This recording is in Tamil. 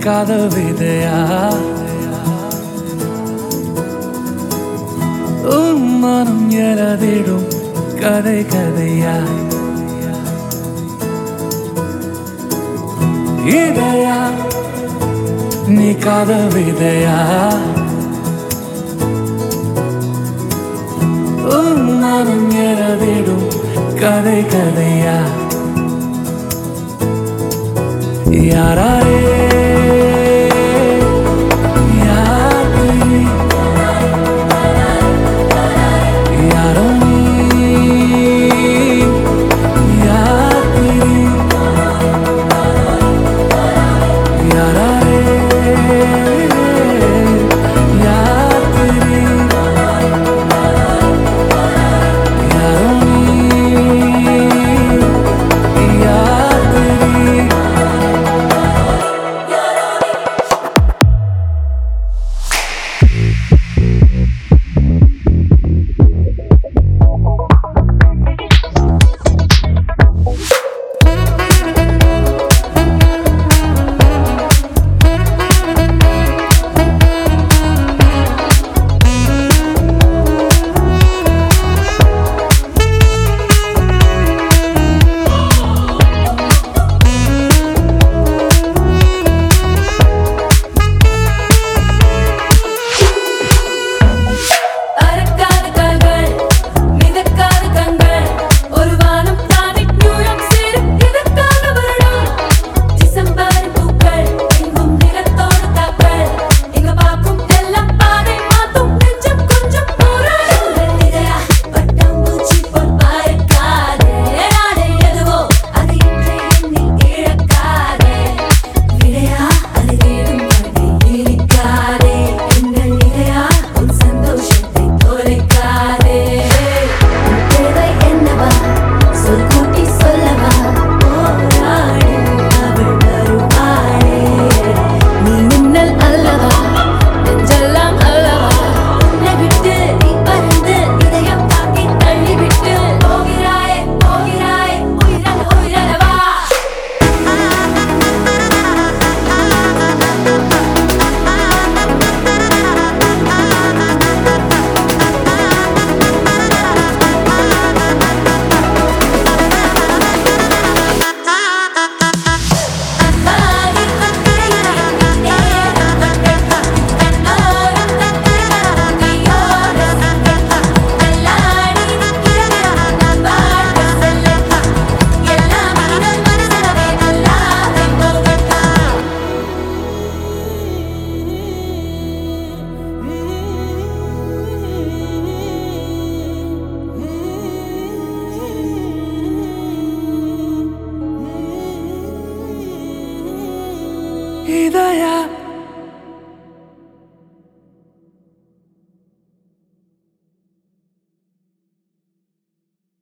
காதல் விதையா உன் மனம் எழுதிடும் கதை கதையா இதயா நீ காதல் விதையா உன் மனம் எழுதிடும் கதை கதையா யாராரே யாரு யாரோ நீ யாரு யாராரே யாரு யாரோ நீ யாரு பறக்காத கால்கள் மிதக்காத கண்கள் ஒரு வானம் தாண்டி நியூயார்க் சேரும் இதற்காக வருடம் டிசம்பர் பூக்கள் எங்கும் நிறத்தோட தாக்கள் எங்க பார்க்கும் எல்லாம் பாதை மாத்தும் நெஞ்சம் கொஞ்சம் போராடும் இதயா பட்டாம்பூச்சி போல் பறக்காதே நாளை எதுவோ அது இன்றே எண்ணில் இழக்காதே விடையா அது தேடும் வழி இருக்காதே எங்கள் இதயா உன் சந்தோஷத்தை தொலைக்காதே உன் தேவை என்னவா சொல் கூட்டி சொல்லவா போராடு அவள் வருவாளே நீ மின்னல் அல்லவா நெஞ்செல்லாம் அல்லவா உன்னை விட்டு நீ பறந்து இதயம் தாக்கி தள்ளிவிட்டு போகிறாயே போகிறாயே உயிரல உயிரலவா இதயா